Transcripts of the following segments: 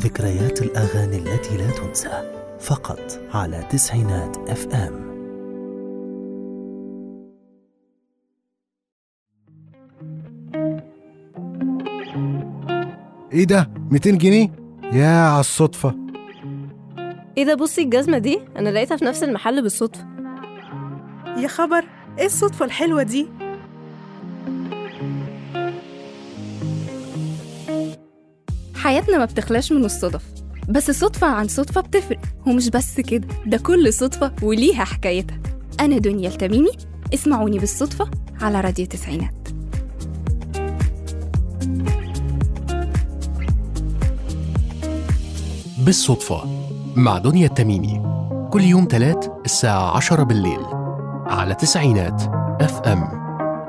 ذكريات الأغاني التي لا تنسى فقط على تسعينات اف ام ايه ده 200 جنيه يا على الصدفة ايه ده بصي الجزمة دي انا لقيتها في نفس المحل بالصدفة يا خبر ايه الصدفة الحلوة دي حياتنا ما بتخلاش من الصدف بس صدفة عن صدفة بتفرق ومش بس كده ده كل صدفة وليها حكايتها أنا دنيا التميمي اسمعوني بالصدفة على راديو تسعينات بالصدفة مع دنيا التميمي كل يوم تلات الساعة عشرة بالليل على تسعينات اف ام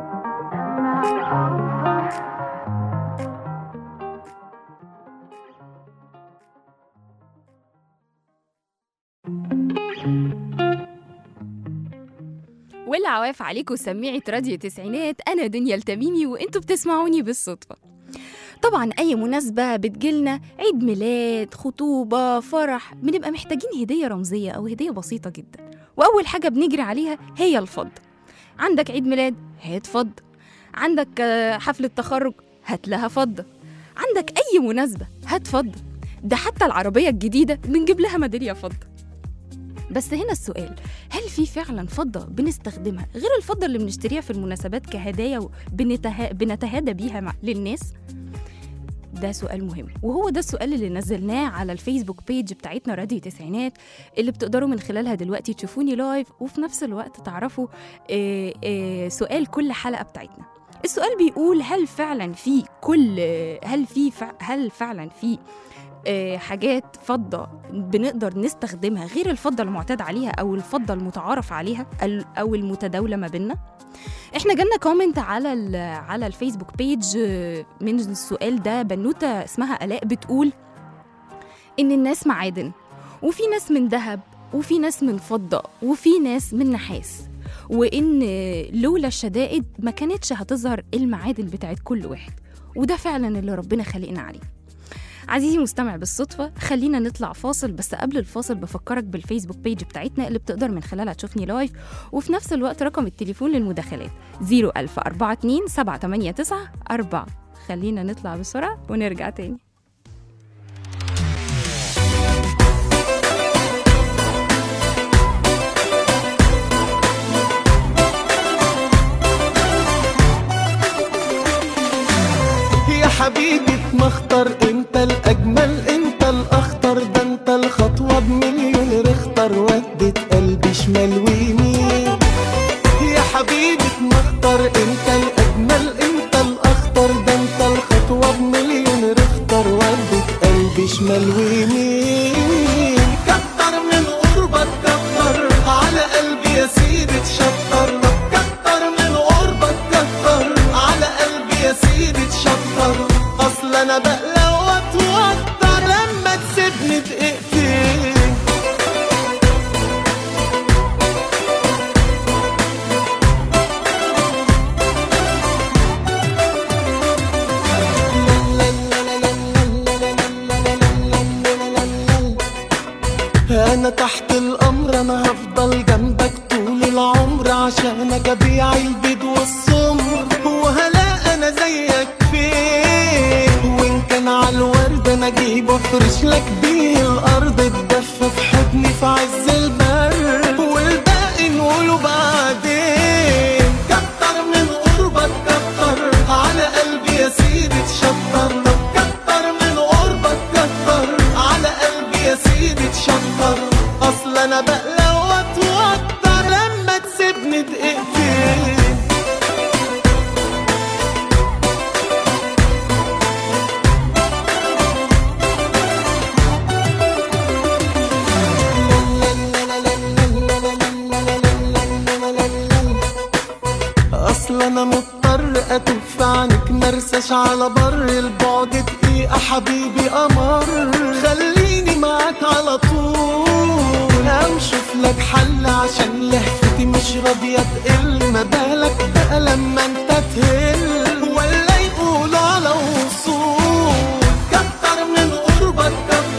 والعواف عليكم سميعة راديو تسعينات أنا دنيا التميمي وأنتوا بتسمعوني بالصدفة طبعا أي مناسبة بتجيلنا عيد ميلاد خطوبة فرح بنبقى محتاجين هدية رمزية أو هدية بسيطة جدا وأول حاجة بنجري عليها هي الفضة عندك عيد ميلاد هات فضة عندك آه، حفلة تخرج هات لها فضة عندك أي مناسبة هات فضة ده حتى العربية الجديدة بنجيب لها ميدالية فضة بس هنا السؤال هل في فعلا فضة بنستخدمها غير الفضة اللي بنشتريها في المناسبات كهدايا وبنته... بنتهادى بيها مع... للناس؟ ده سؤال مهم وهو ده السؤال اللي نزلناه على الفيسبوك بيج بتاعتنا راديو تسعينات اللي بتقدروا من خلالها دلوقتي تشوفوني لايف وفي نفس الوقت تعرفوا آه، آه، سؤال كل حلقة بتاعتنا السؤال بيقول هل فعلا في كل هل في فع... هل فعلا في آه، حاجات فضة بنقدر نستخدمها غير الفضة المعتاد عليها أو الفضة المتعارف عليها ال- أو المتداولة ما بيننا احنا جالنا كومنت على ال- على الفيسبوك بيج آه، من السؤال ده بنوتة اسمها آلاء بتقول إن الناس معادن وفي ناس من ذهب وفي ناس من فضة وفي ناس من نحاس وإن لولا الشدائد ما كانتش هتظهر المعادن بتاعت كل واحد وده فعلا اللي ربنا خلقنا عليه عزيزي مستمع بالصدفة خلينا نطلع فاصل بس قبل الفاصل بفكرك بالفيسبوك بيج بتاعتنا اللي بتقدر من خلالها تشوفني لايف وفي نفس الوقت رقم التليفون للمداخلات 01042 789 4 خلينا نطلع بسرعة ونرجع تاني يا حبيبي مختار انت الاجمل انت الاخطر ده انت الخطوه بمليون رختر ودت قلبي شمال ويمين يا حبيبي مختار انت الاجمل انت الاخطر ده انت الخطوه بمليون رختر ودت قلبي شمال ويمين كتر من قربك كتر على قلبي يا سيدي تشطر كتر من قربك كتر على قلبي يا سيدي تشطر اصل انا بقلق واتوتر لما تسيبني دقيقتين انا تحت الامر انا هفضل جنبك طول العمر عشانك ابيع البيض والسمر وهلا انا زيك فين وان كان على الورد انا اجيب وافرش لك بيه الارض تدفى في حضني في عز البرد والباقي نقوله بعدين كتر من قربك كتر على قلبي يا سيدي تشطر طب كتر من قربك كتر على قلبي يا سيدي تشطر اصل انا بقلق واتوتر لما تسيبني دقيقتين اصل انا مضطر اتف عنك مرساش على بر البعد دقيقة حبيبي قمر خليني معاك على طول او شوف لك حل عشان لهفتي مش راضية تقل ما بالك بقى لما انت تهل ولا يقولوا على وصول كتر من قربك كتر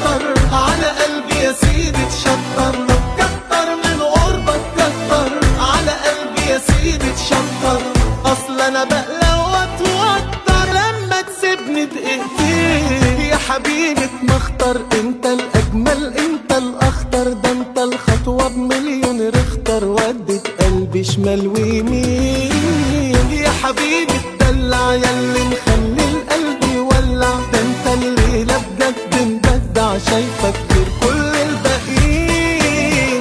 حبيبة مختار انت الاجمل انت الاخطر ده انت الخطوة بمليون رختر ودت قلبي شمال ويمين يا حبيبي الدلع ياللي مخلي القلب يولع ده انت الليلة بجد مبدع شايفك غير كل الباقيين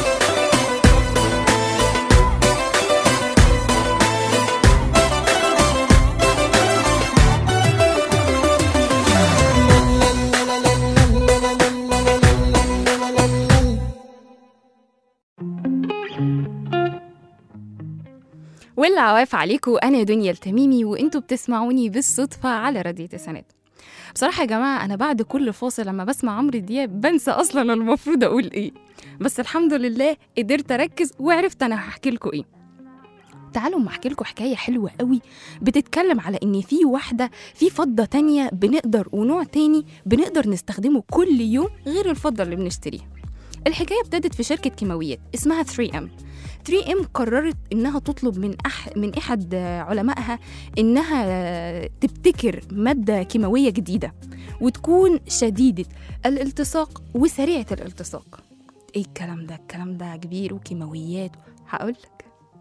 والعواف عليكم انا دنيا التميمي وانتوا بتسمعوني بالصدفه على راديو تسعينات بصراحه يا جماعه انا بعد كل فاصل لما بسمع عمرو دياب بنسى اصلا المفروض اقول ايه بس الحمد لله قدرت اركز وعرفت انا هحكي لكم ايه تعالوا ما احكي لكم حكايه حلوه قوي بتتكلم على ان في واحده في فضه تانية بنقدر ونوع تاني بنقدر نستخدمه كل يوم غير الفضه اللي بنشتريها الحكايه ابتدت في شركه كيماويات اسمها 3M 3M قررت انها تطلب من أح من احد علمائها انها تبتكر ماده كيماويه جديده وتكون شديده الالتصاق وسريعه الالتصاق ايه الكلام ده الكلام ده كبير وكيماويات هقول لك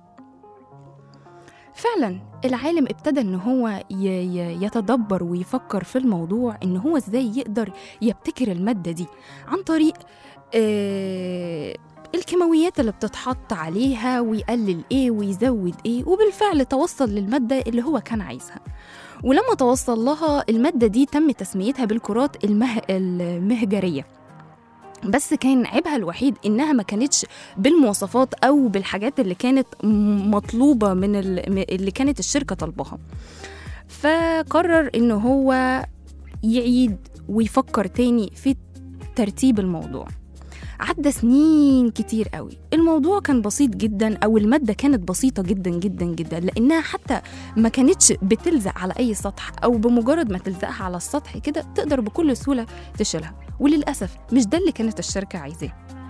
فعلا العالم ابتدى ان هو ي- ي- يتدبر ويفكر في الموضوع ان هو ازاي يقدر يبتكر الماده دي عن طريق آه الكيماويات اللي بتتحط عليها ويقلل ايه ويزود ايه وبالفعل توصل للمادة اللي هو كان عايزها ولما توصل لها المادة دي تم تسميتها بالكرات المه... المهجرية بس كان عيبها الوحيد انها ما كانتش بالمواصفات او بالحاجات اللي كانت م- مطلوبة من ال... اللي كانت الشركة طالباها فقرر ان هو يعيد ويفكر تاني في ترتيب الموضوع عدى سنين كتير قوي الموضوع كان بسيط جدا او الماده كانت بسيطه جدا جدا جدا لانها حتى ما كانتش بتلزق على اي سطح او بمجرد ما تلزقها على السطح كده تقدر بكل سهوله تشيلها وللاسف مش ده اللي كانت الشركه عايزاه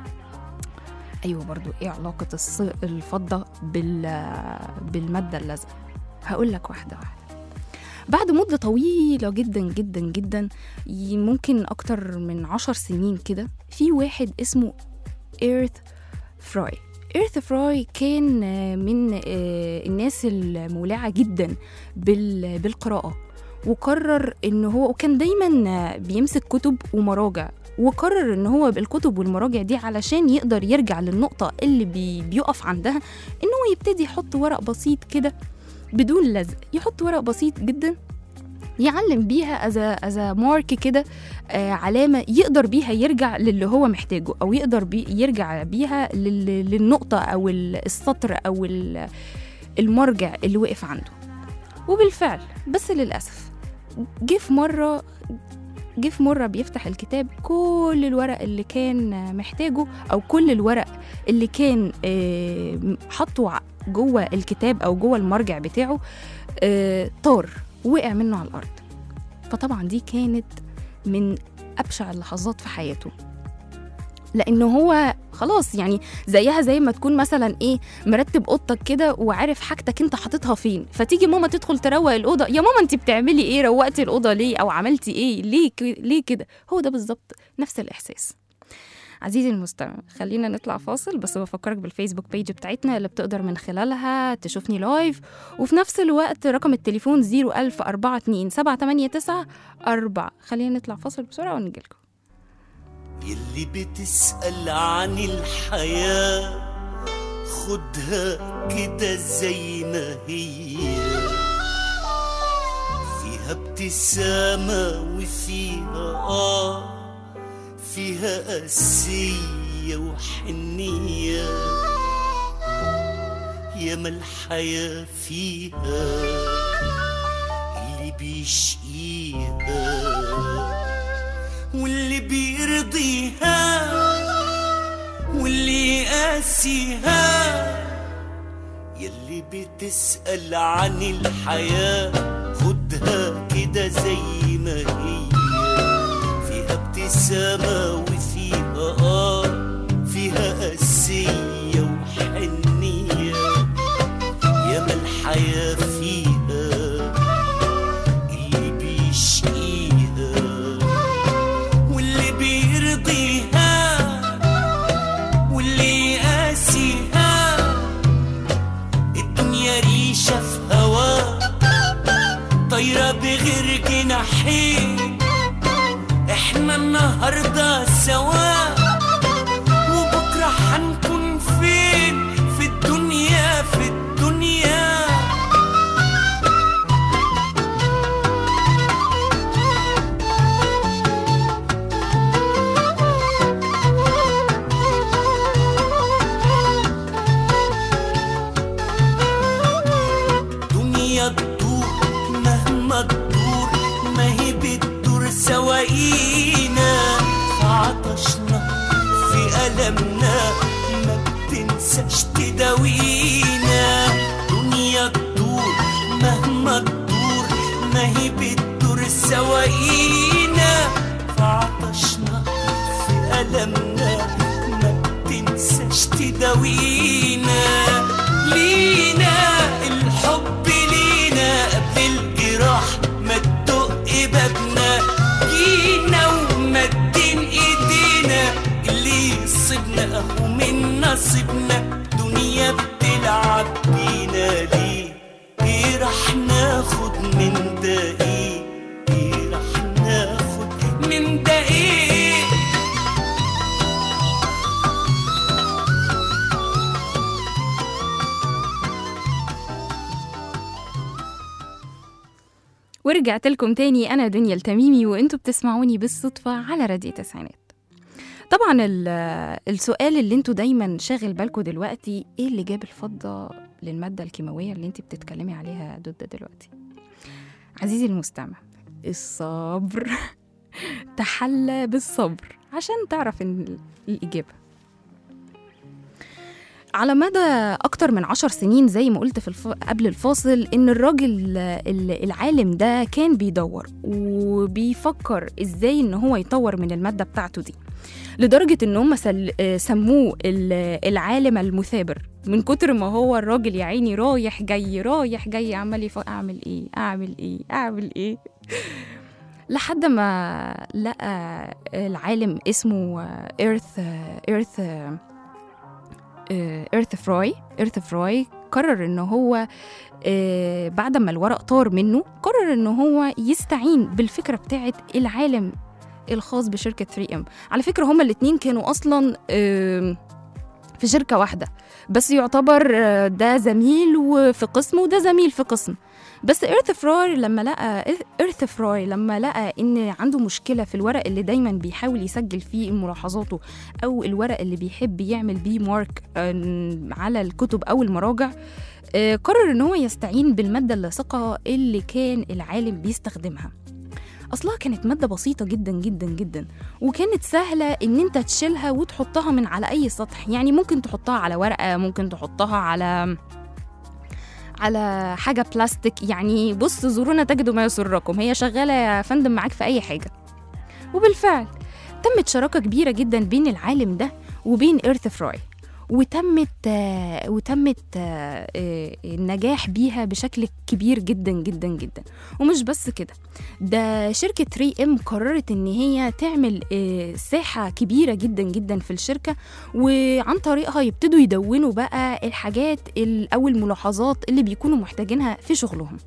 ايوه برضو ايه علاقه الص- الفضه بال بالماده اللازقه هقول لك واحده واحده بعد مدة طويلة جدا جدا جدا ي- ممكن أكتر من عشر سنين كده في واحد اسمه إيرث فراي إيرث فراي كان آه، من آه، الناس المولعة جدا بال- بالقراءة وقرر ان هو وكان دايما آه، بيمسك كتب ومراجع وقرر ان هو بالكتب والمراجع دي علشان يقدر يرجع للنقطة اللي بي بيقف عندها ان هو يبتدي يحط ورق بسيط كده بدون لزق يحط ورق بسيط جدا يعلم بيها از از مارك كده آه علامه يقدر بيها يرجع للي هو محتاجه او يقدر بي يرجع بيها لل- للنقطه او ال- السطر او ال- المرجع اللي وقف عنده وبالفعل بس للاسف جه في مره جه في مرة بيفتح الكتاب كل الورق اللي كان محتاجه أو كل الورق اللي كان آه، حاطه ع- جوه الكتاب أو جوه المرجع بتاعه آه، طار وقع منه على الأرض فطبعا دي كانت من أبشع اللحظات في حياته لأنه هو خلاص يعني زيها زي ما تكون مثلا ايه مرتب اوضتك كده وعارف حاجتك انت حاططها فين فتيجي ماما تدخل تروق الاوضه يا ماما انت بتعملي ايه روقتي الاوضه ليه او عملتي ايه ليه ك- ليه كده هو ده بالظبط نفس الاحساس عزيزي المستمع خلينا نطلع فاصل بس بفكرك بالفيسبوك بيج بتاعتنا اللي بتقدر من خلالها تشوفني لايف وفي نفس الوقت رقم التليفون 01042 4 خلينا نطلع فاصل بسرعة ونجيلكم يلي بتسأل عن الحياة خدها كده زي ما هي فيها ابتسامة وفيها آه فيها قاسية وحنية ياما الحياة فيها اللي بيشقيها واللي بيرضيها واللي يقاسيها يلي بتسأل عن الحياة خدها كده زي ما هي فيها ابتسامة وفيها آه فيها قاسية وحنية ياما الحياة فيها اللي بيشقيها طايرة بغير جناحين احنا النهاردة سوا وبكرة هنكون فين في الدنيا في الدنيا دنيا تدور مهما تدور ما هي بتدور سواقينا في عطشنا في ألمنا ما بتنساش تداوينا دنيا تدور مهما تدور ما هي بتدور سواقينا في عطشنا في ألمنا ما بتنساش تداوينا لينا الحب لينا قبل الجراح ما تدق بابنا جينا ومدين ايدينا اللي يصيبنا اهو من نصيبنا دنيا بتلعب بينا ليه ايه راح ناخد من ده ايه ايه راح ناخد من ده ايه ورجعت لكم تاني أنا دنيا التميمي وأنتوا بتسمعوني بالصدفة على راديو تسعينات طبعا ال- السؤال اللي انتوا دايما شاغل بالكم دلوقتي ايه اللي جاب الفضة للمادة الكيماوية اللي انت بتتكلمي عليها ضد دلوقتي عزيزي المستمع الصبر تحلى بالصبر عشان تعرف إن ال- الإجابة على مدى أكتر من عشر سنين زي ما قلت في الف... قبل الفاصل إن الراجل ال- العالم ده كان بيدور وبيفكر إزاي إن هو يطور من المادة بتاعته دي لدرجة إن هم سل... آه، سموه ال- العالم المثابر من كتر ما هو الراجل يا عيني رايح جاي رايح جاي عمال يف... أعمل إيه أعمل إيه أعمل إيه لحد ما لقى العالم اسمه إيرث إيرث إيرث فراي إيرث فراي قرر إن هو آه، بعد ما الورق طار منه قرر إن هو يستعين بالفكرة بتاعت العالم الخاص بشركة 3M على فكرة هما الاتنين كانوا أصلا آم، في شركة واحدة بس يعتبر آه، ده زميل وفي قسم وده زميل في قسم بس إيرث فراي لما لقى إيرث فراي لما لقى إن عنده مشكلة في الورق اللي دايما بيحاول يسجل فيه ملاحظاته أو الورق اللي بيحب يعمل بيه مارك آه، على الكتب أو المراجع آه، قرر إن هو يستعين بالمادة اللاصقة اللي كان العالم بيستخدمها أصلها كانت مادة بسيطة جدا جدا جدا وكانت سهلة إن أنت تشيلها وتحطها من على أي سطح يعني ممكن تحطها على ورقة ممكن تحطها على على حاجة بلاستيك يعني بص زورونا تجدوا ما يسركم هي شغالة يا فندم معاك في أي حاجة وبالفعل تمت شراكة كبيرة جدا بين العالم ده وبين إيرث فراي وتمت آه، وتمت آه، آه، النجاح بيها بشكل كبير جدا جدا جدا ومش بس كده ده شركة 3M قررت إن هي تعمل آه، ساحة كبيرة جدا جدا في الشركة وعن طريقها يبتدوا يدونوا بقى الحاجات ال- أو الملاحظات اللي بيكونوا محتاجينها في شغلهم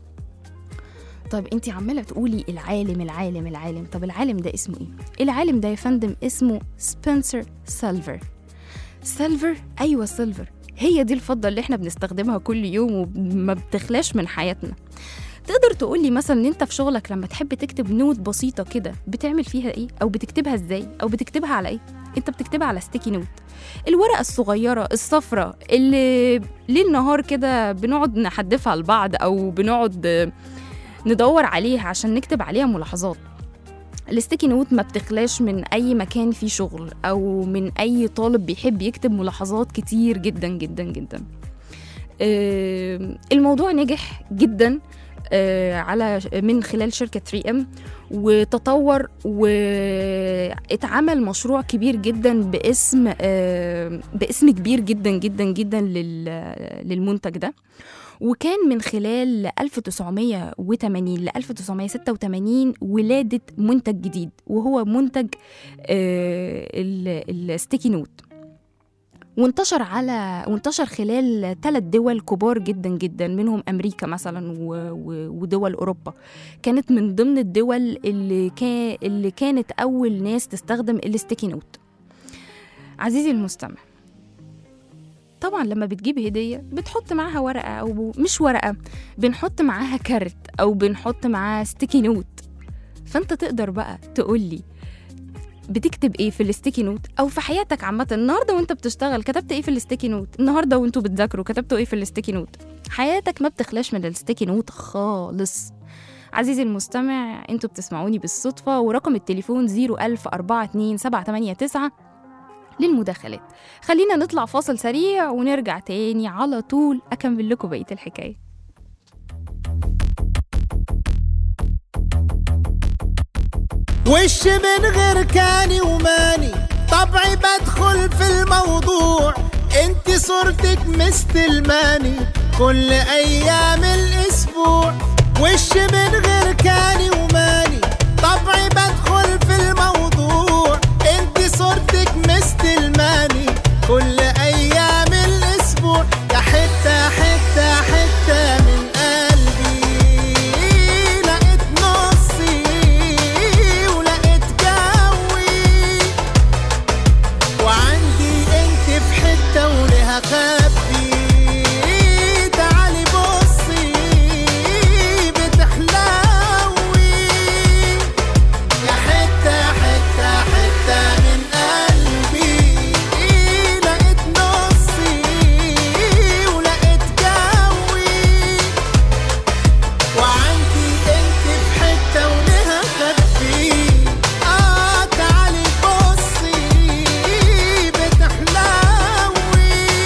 طب انت عماله تقولي العالم العالم العالم طب العالم ده اسمه ايه العالم ده يا فندم اسمه سبنسر سيلفر سيلفر ايوه سيلفر هي دي الفضه اللي احنا بنستخدمها كل يوم وما بتخلاش من حياتنا تقدر تقولي مثلا ان انت في شغلك لما تحب تكتب نوت بسيطه كده بتعمل فيها ايه او بتكتبها ازاي او بتكتبها على ايه انت بتكتبها على ستيكي نوت الورقه الصغيره الصفراء اللي ليل نهار كده بنقعد نحدفها لبعض او بنقعد آه، ندور عليها عشان نكتب عليها ملاحظات الستيكي نوت ما بتخلاش من اي مكان فيه شغل او من اي طالب بيحب يكتب ملاحظات كتير جدا جدا جدا آه، الموضوع نجح جدا آه، على من خلال شركة 3M وتطور واتعمل مشروع كبير جدا باسم آه، باسم كبير جدا جدا جدا لل- للمنتج ده وكان من خلال 1980 ل 1986 ولادة منتج جديد وهو منتج الستيكي نوت وانتشر على وانتشر خلال ثلاث دول كبار جدا جدا منهم امريكا مثلا و... و... ودول اوروبا كانت من ضمن الدول اللي كان اللي كانت اول ناس تستخدم الاستيكي نوت عزيزي المستمع طبعا لما بتجيب هدية بتحط معاها ورقة أو مش ورقة بنحط معاها كارت أو بنحط معاها ستيكي نوت فأنت تقدر بقى تقولي بتكتب ايه في الستيكي نوت او في حياتك عامه النهارده وانت بتشتغل كتبت ايه في الستيكي نوت النهارده وانتوا بتذاكروا كتبتوا ايه في الستيكي نوت حياتك ما بتخلاش من الستيكي نوت خالص عزيزي المستمع انتوا بتسمعوني بالصدفة ورقم التليفون 01042 للمداخلات خلينا نطلع فاصل سريع ونرجع تاني على طول أكمل لكم بقية الحكاية وش من غير كاني وماني طبعي بدخل في الموضوع انت صورتك مستلماني كل ايام الاسبوع وش من غير كاني وماني طبعي بدخل في الموضوع انت صورتك مستلماني كل ايام الاسبوع يا حته حته حته من قلبي لقيت نصي ولقيت جوي وعندي انت في حته ولها خبي تعالي بصي بتحلوي يا حته حته حته من قلبي لقيت نصي ولقيت جوي وعندي انت في حته ولها خبي اه تعالي بصي بتحلوي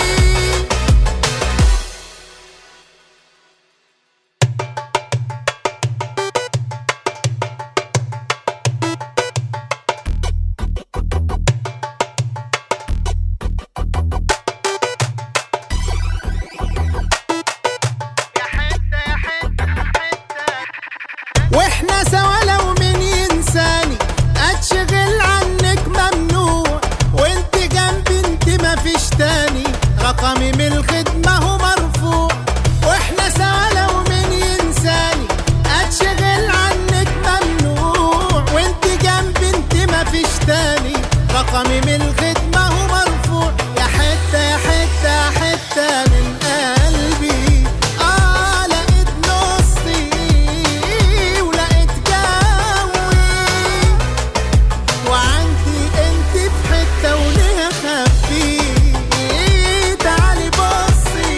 واحنا سوا لو مين ينساني اتشغل عنك ممنوع وانت جنبي انت مفيش تاني رقمي من الخدمة هو مرفوع واحنا سوا لو مين ينساني اتشغل عنك ممنوع وانت جنبي انت مفيش تاني رقمي من الخدمة هو مرفوع يا حتة يا حتة حتة من قلبي اه لقيت نصي ولقيت جوي وعندي انت في حته وليها خبي تعالي بصي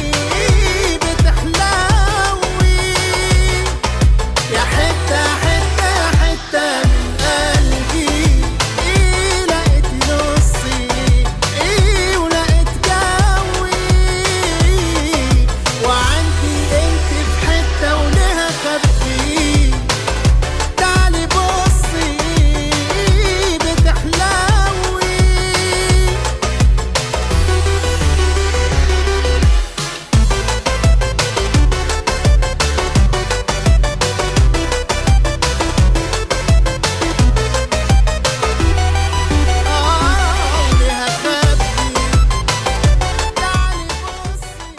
بتحلوي يا حته حته حته من قلبي لقيت نصي ولقيت جوي وعندي انت في حته وليها خبي تعالي بصي بتحلوي آه وليها خبي تعالي بصي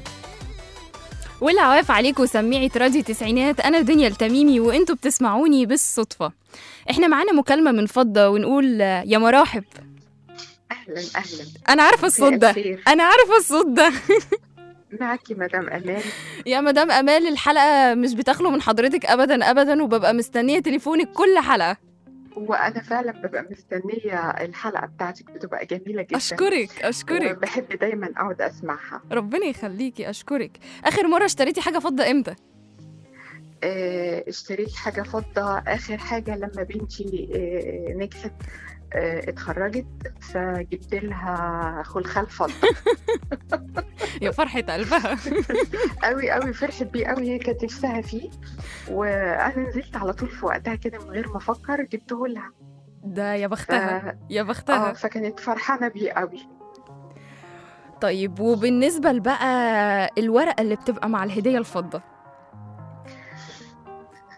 والعواف عليكم سميعة راديو تسعينات أنا دنيا التميمي وأنتوا بتسمعوني بالصدفة إحنا معانا مكالمة من فضة ونقول آه، يا مراحب اهلا اهلا أنا عارفة الصوت ده الخير. أنا عارفة الصوت ده معك مدام امان يا مدام أمال الحلقة مش بتخلو من حضرتك أبدا أبدا وببقى مستنية تليفونك كل حلقة وانا فعلا ببقى مستنيه الحلقه بتاعتك بتبقى جميله جدا أشكرك أشكرك وبحب دايما اقعد اسمعها ربنا يخليكي أشكرك آخر مرة اشتريتي حاجة فضة إمتى؟ آه، اشتريت حاجه فضه اخر حاجه لما بنتي آه، نجحت آه، اتخرجت فجبت لها خلخال فضه يا فرحة قلبها قوي قوي فرحت بيه قوي هي كانت نفسها فيه وانا نزلت على طول في وقتها كده من غير ما افكر جبته لها ده يا ف... بختها يا اه بختها فكانت فرحانه بيه قوي طيب وبالنسبة لبقى الورقة اللي بتبقى مع الهدية الفضة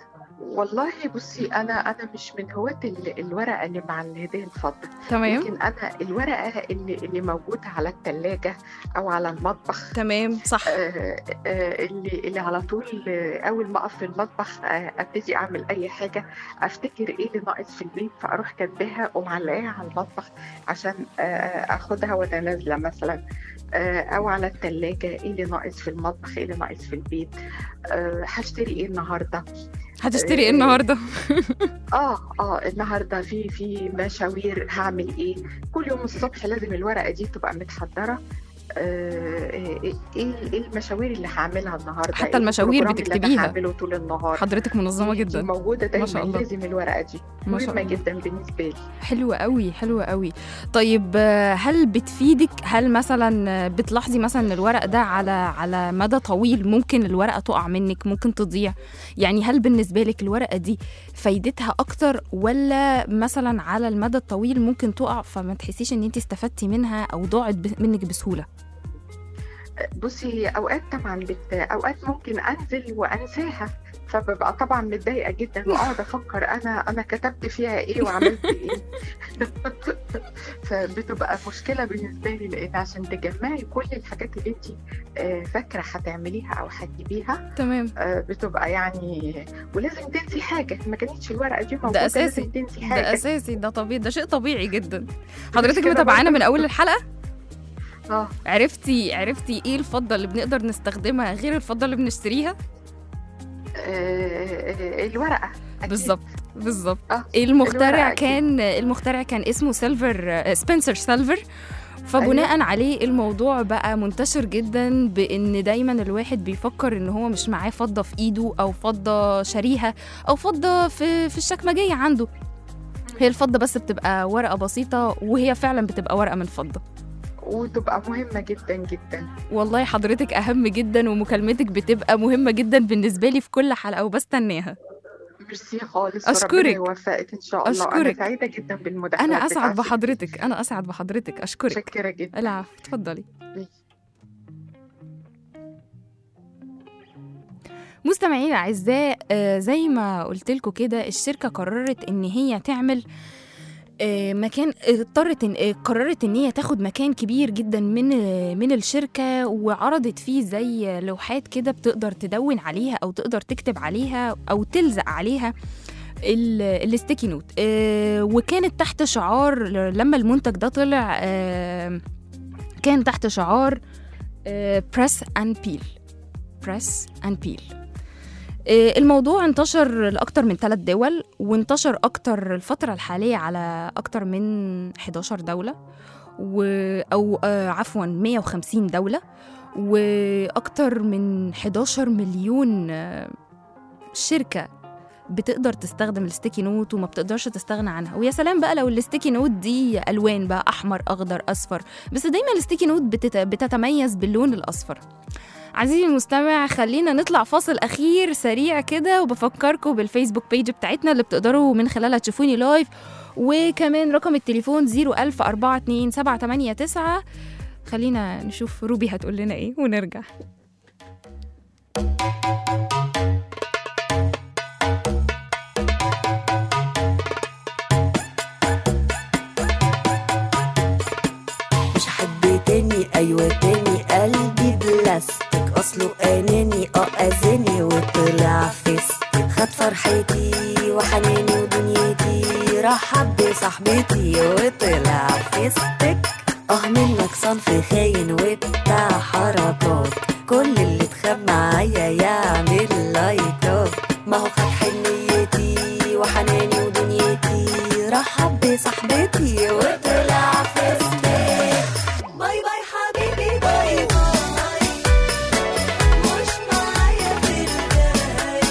والله بصي انا انا مش من هواة ال- الورقه اللي مع الهديه الفضه تمام لكن انا الورقه اللي اللي موجوده على الثلاجه او على المطبخ تمام صح آه، آه، اللي اللي على طول آه، اول ما اقف في المطبخ آه، ابتدي اعمل اي حاجه افتكر ايه اللي ناقص في البيت فاروح كاتباها ومعلقاها على المطبخ عشان آه، اخدها وانا نازله مثلا آه، او على الثلاجه ايه اللي ناقص في المطبخ ايه اللي ناقص في البيت آه، هشتري ايه النهارده هتشتري ايه النهارده اه اه النهارده في في مشاوير هعمل ايه كل يوم الصبح لازم الورقه دي تبقى متحضره آه، ايه إيه المشاوير اللي هعملها النهارده حتى إيه المشاوير البروجرام اللي بتكتبيها. أنا هعمله طول النهار حضرتك منظمه دي- دي جدا موجوده دايما ما شاء الله. لازم الورقه دي ما شاء مهمه الله. جدا بالنسبه لي حلوة قوي حلوة قوي طيب آه، هل بتفيدك هل مثلا آه، بتلاحظي مثلا ان الورق ده على على مدى طويل ممكن الورقة تقع منك ممكن تضيع يعني هل بالنسبة لك الورقة دي فايدتها اكتر ولا مثلا على المدى الطويل ممكن تقع فما تحسيش ان انت استفدتي منها او ضاعت ب- منك بسهولة بصي هي اوقات طبعا بت... اوقات ممكن انزل وانساها فببقى طبعا متضايقه جدا واقعد افكر انا انا كتبت فيها ايه وعملت ايه فبتبقى مشكله بالنسبه لي لان عشان تجمعي كل الحاجات اللي انت آه، فاكره هتعمليها او هتجيبيها تمام آه، بتبقى يعني ولازم تنسي حاجه ما كانتش الورقه دي موجوده ده اساسي لازم تنسي ده حاجه اساسي ده طبيعي ده شيء طبيعي جدا حضرتك كده متابعانا برضه؟ من اول الحلقة اه عرفتي عرفتي ايه الفضة اللي بنقدر نستخدمها غير الفضة اللي بنشتريها آه، آه، الورقه أكيد. بالظبط بالظبط اه المخترع الورقة أكيد. كان المخترع كان اسمه سيلفر سبنسر سيلفر فبناء أيوة. عليه الموضوع بقى منتشر جدا بان دايما الواحد بيفكر ان هو مش معاه فضه في ايده او فضه شاريها او فضه في في الشكمجيه عنده هي الفضه بس بتبقى ورقه بسيطه وهي فعلا بتبقى ورقه من فضه وتبقى مهمه جدا جدا والله حضرتك اهم جدا ومكالمتك بتبقى مهمه جدا بالنسبه لي في كل حلقه وبستناها ميرسي خالص أشكرك. وربنا يوفقك ان شاء الله أشكرك. انا سعيده جدا بالمداخله انا اسعد بتاعتك. بحضرتك انا اسعد بحضرتك اشكرك متشكره جدا العفو اتفضلي مستمعينا الاعزاء آه، زي ما قلت لكم كده الشركه قررت ان هي تعمل آه، مكان اضطرت إن- آه، قررت ان هي تاخد مكان كبير جدا من آه، من الشركه وعرضت فيه زي لوحات كده بتقدر تدون عليها او تقدر تكتب عليها او تلزق عليها ال- الستيكي نوت آه، وكانت تحت شعار لما المنتج ده طلع آه، كان تحت شعار بريس اند بيل بريس اند بيل الموضوع انتشر لأكتر من ثلاث دول وانتشر أكتر الفترة الحالية على أكتر من 11 دولة و أو آه، عفوا 150 دولة وأكتر من 11 مليون آه، شركة بتقدر تستخدم الستيكي نوت وما بتقدرش تستغنى عنها ويا سلام بقى لو الستيكي نوت دي ألوان بقى أحمر أخضر أصفر بس دايما الستيكي نوت بتت... بتتميز باللون الأصفر عزيزي المستمع خلينا نطلع فاصل أخير سريع كده وبفكركم بالفيسبوك بيج بتاعتنا اللي بتقدروا من خلالها تشوفوني لايف وكمان رقم التليفون 010427889 خلينا نشوف روبي هتقول لنا ايه ونرجع مش حد تاني ايوه تاني قلبي بلاستيك اصله اناني اه اذاني وطلع فيستك خد فرحتي وحناني ودنيتي رحب بصاحبتي وطلع فيستك اه منك صنف خاين وبتاع حركات كل اللي اتخاب معايا يعمل لايكات ما هو خد حنيتي وحناني ودنيتي رحب بصاحبتي وطلع فيستك باي باي حبيبي باي باي مش معايا في الجاي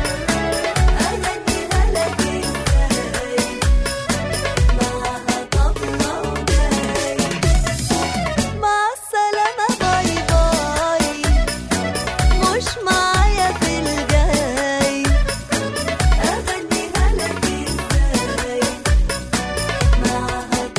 أغنيها لك ازاي معاها طبلة وجاي مع السلامة باي باي مش معايا في الجاي أغنيها لك ازاي معاها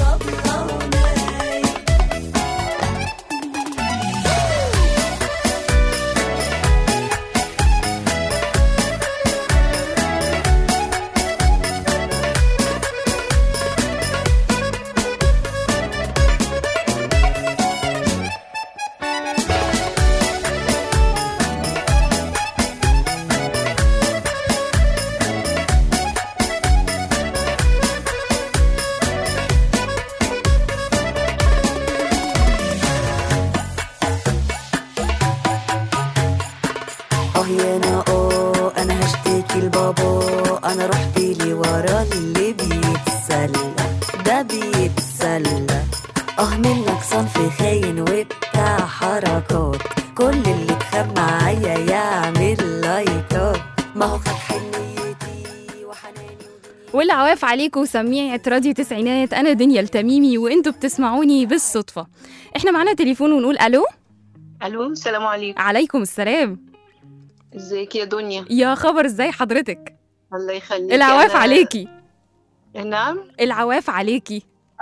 انا رحت لي ورا اللي بيتسلى ده بيتسلى اه منك صنف خاين وبتاع حركات كل اللي اتخاب معايا يعمل لايكات ما هو خد حنيتي وحناني والعواف عليكم سميعة راديو تسعينات أنا دنيا التميمي وأنتوا بتسمعوني بالصدفة إحنا معانا تليفون ونقول ألو الو السلام عليكم عليكم السلام ازيك يا دنيا يا خبر إزاي حضرتك الله يخليك العواف أنا- عليكي نعم العواف عليكي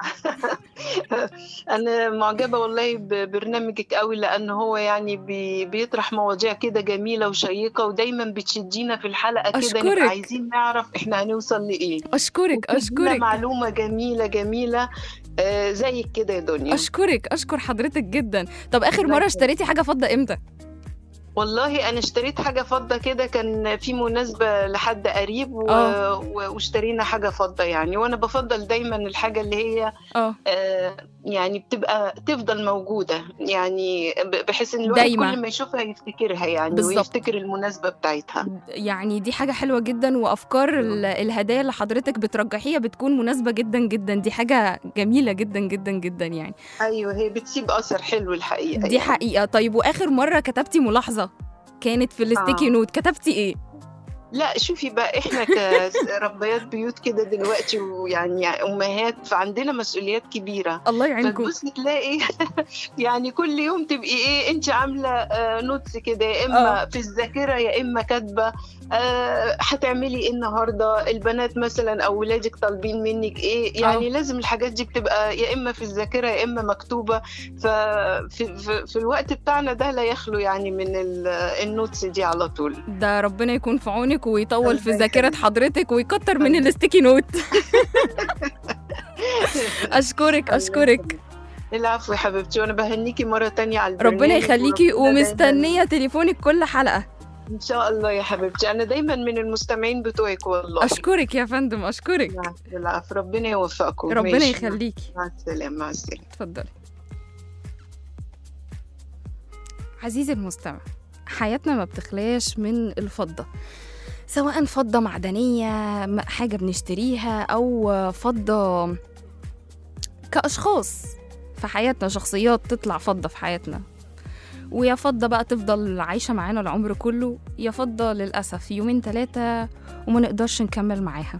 انا معجبه والله ببرنامجك قوي لان هو يعني بي بيطرح مواضيع كده جميله وشيقه ودايما بتشدينا في الحلقه كده أشكرك. نبقى عايزين نعرف احنا هنوصل لايه أشكرك وبتدينا أشكرك معلومه جميله جميله آه زيك كده يا دنيا أشكرك أشكر حضرتك جدا طب آخر الله مرة يخليك. اشتريتي حاجة فضة إمتى؟ والله انا اشتريت حاجه فضه كده كان في مناسبه لحد قريب و... آه. و... واشترينا حاجه فضه يعني وانا بفضل دايما الحاجه اللي هي اه آه، يعني بتبقى تفضل موجودة يعني ب- بحيث ان الواحد دايما. كل ما يشوفها يفتكرها يعني بالظبط. ويفتكر المناسبة بتاعتها يعني دي حاجة حلوة جدا وأفكار ال- الهدايا اللي حضرتك بترجحيها بتكون مناسبة جدا جدا دي حاجة جميلة جدا جدا جدا يعني ايوه هي بتسيب اثر حلو الحقيقة دي يعني. حقيقة طيب وآخر مرة كتبتي ملاحظة كانت في الستيكي آه. نوت كتبتي إيه؟ لا شوفي بقى احنا كربيات بيوت كده دلوقتي ويعني امهات فعندنا مسؤوليات كبيرة الله يعينكم فتبصي تلاقي يعني كل يوم تبقي ايه انت عامله آه، نوتس كده يا اما آه. في الذاكره يا اما كاتبه آه، هتعملي ايه النهارده البنات مثلا او ولادك طالبين منك ايه يعني آه. لازم الحاجات دي بتبقى يا اما في الذاكره يا اما مكتوبه ففي في, في الوقت بتاعنا ده لا يخلو يعني من ال- النوتس دي على طول ده ربنا يكون في عونك ويطول في الله ذاكرة يخليك. حضرتك ويكتر من الستيكي نوت أشكرك أشكرك العفو يا حبيبتي وانا بهنيكي مره تانية على البرنامج ربنا يخليكي وربنا دايماً- ومستنية تليفونك كل حلقة ان شاء الله يا حبيبتي انا دايما من المستمعين بتوعك والله أشكرك يا فندم أشكرك العفو العفو ربنا يوفقكم ربنا ماشي. يخليكي مع السلامه مع السلامه اتفضلي عزيزي المستمع حياتنا ما بتخلاش من الفضة سواء فضة معدنية م- حاجة بنشتريها أو فضة كأشخاص في حياتنا شخصيات تطلع فضة في حياتنا ويا فضة بقى تفضل عايشة معانا العمر كله يا فضة للأسف يومين ثلاثة وما نقدرش نكمل معاها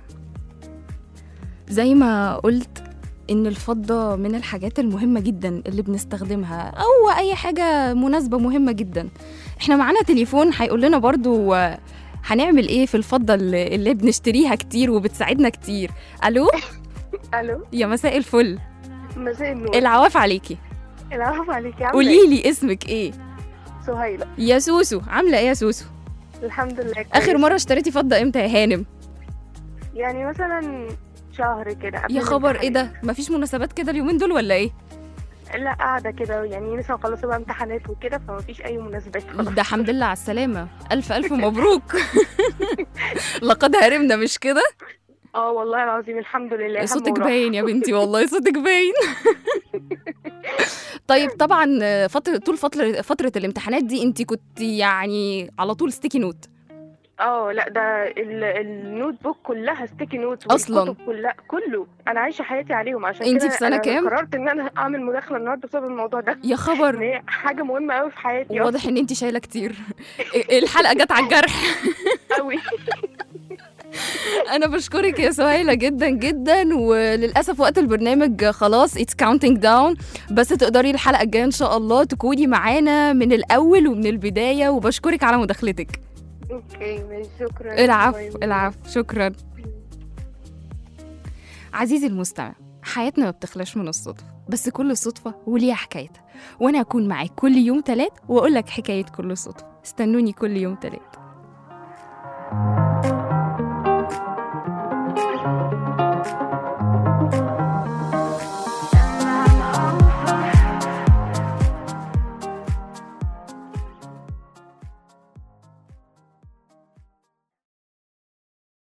زي ما قلت إن الفضة من الحاجات المهمة جدا اللي بنستخدمها أو أي حاجة مناسبة مهمة جدا إحنا معانا تليفون هيقول لنا برضو آه، هنعمل إيه في الفضة اللي, اللي بنشتريها كتير وبتساعدنا كتير ألو الو يا مساء الفل مساء النور العواف عليكي العفو عليك يا عم قولي لي اسمك إيه سهيلة يا سوسو عاملة إيه يا سوسو الحمد لله آخر كويس. مرة اشتريتي فضة إمتى يا هانم يعني مثلا شهر كده قبل يا خبر إيه الامتحانات. ده مفيش مناسبات كده اليومين دول ولا إيه لا قاعدة كده يعني لسه مخلصة بقى امتحانات وكده فمفيش أي مناسبات خلاص ده حمد لله على السلامة ألف ألف مبروك لقد هرمنا مش كده اه والله العظيم الحمد لله هم صوتك وراحة. باين يا بنتي والله صوتك باين طيب طبعا فترة طول فترة فترة الامتحانات دي انت كنت يعني على طول ستيكي نوت اه لا ده ال- النوت بوك كلها ستيكي نوت أصلاً. والكتب كلها كله انا عايشه حياتي عليهم عشان انتي كده في سنة أنا كام؟ قررت ان انا اعمل مداخله النهارده بسبب الموضوع ده يا خبر ان هي حاجه مهمه قوي في حياتي واضح ان انت شايلة كتير الحلقة جت على الجرح قوي انا بشكرك يا سهيلة جدا جدا وللاسف وقت البرنامج خلاص اتس كاونتنج داون بس تقدري الحلقة الجاية ان شاء الله تكوني معانا من الاول ومن البداية وبشكرك على مداخلتك اوكي ماشي شكرا العفو باي باي. العفو شكرا عزيزي المستمع حياتنا ما بتخلاش من الصدفة بس كل صدفة وليها حكايتها وأنا هكون معاك كل يوم تلات وأقول لك حكاية كل صدفة استنوني كل يوم تلات